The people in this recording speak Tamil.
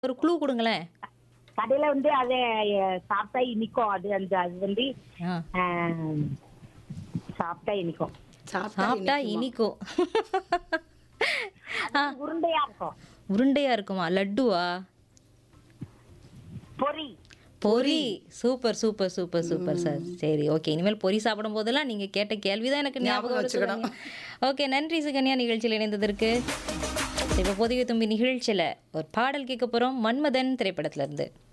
ஒரு க்ளூ கொடுங்களேன் கடையில வந்து அதை அஹ், சாப்பிட்டா இனிக்கும் அது அந்த அது வந்து ஆ, ஆஹ், சாப்பிட்டா இனிக்கும் சாப்பிட்டா இனிக்கும் ஆ உருண்டையா இருக்கும் உருண்டையா இருக்குமா லட்டுவா பொரி பொரி super super super super sir சரி ஓகே இனிமேல் பொரி சாப்பிடும் போதெல்லாம் நீங்க கேட்ட கேள்விதான் எனக்கு ஞாபகம் வச்சுக்கணும் ஓகே நன்றி சுகன்யா நிகழ்ச்சியில் இணைந்ததற்கு இப்போ பொதிகை தும்பி நிகழ்ச்சியில் ஒரு பாடல் கேட்க போறோம் மன்மதன் திரைப்படத்துல இருந்து